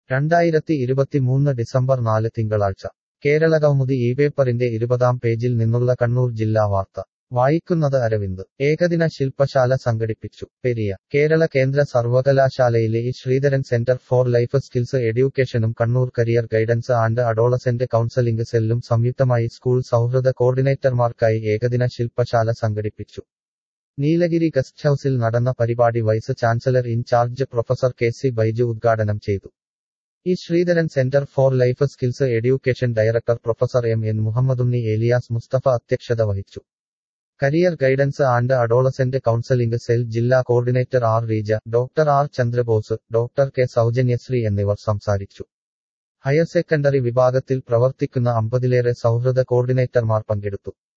രണ്ടായിരത്തി ഇരുപത്തിമൂന്ന് ഡിസംബർ നാല് തിങ്കളാഴ്ച കേരള കൗമുദി ഈ പേപ്പറിന്റെ ഇരുപതാം പേജിൽ നിന്നുള്ള കണ്ണൂർ ജില്ലാ വാർത്ത വായിക്കുന്നത് അരവിന്ദ് ഏകദിന ശില്പശാല സംഘടിപ്പിച്ചു പെരിയ കേരള കേന്ദ്ര സർവകലാശാലയിലെ E Sreedharan centre for life skills എഡ്യൂക്കേഷനും Kannur career guidance and adolescent counselling സെല്ലും സംയുക്തമായി സ്കൂൾ സൗഹൃദ കോർഡിനേറ്റർമാർക്കായി ഏകദിന ശില്പശാല സംഘടിപ്പിച്ചു നീലഗിരി ഗസ്റ്റ് ഹൌസിൽ നടന്ന പരിപാടി vice chancellor incharge professor K C Baiju ഉദ്ഘാടനം ചെയ്തു E Sreedharan centre for life skills education director professor M N Muhammadunni alias Musthafa അധ്യക്ഷത വഹിച്ചു career guidance and adolescent counselling cell ജില്ലാ coordinator R Reeja doctor R Chandrabose doctor K Soujanyasree എന്നിവർ സംസാരിച്ചു ഹയർ സെക്കൻഡറി വിഭാഗത്തിൽ പ്രവർത്തിക്കുന്ന അമ്പതിലേറെ സൗഹൃദ കോർഡിനേറ്റർമാർ പങ്കെടുത്തു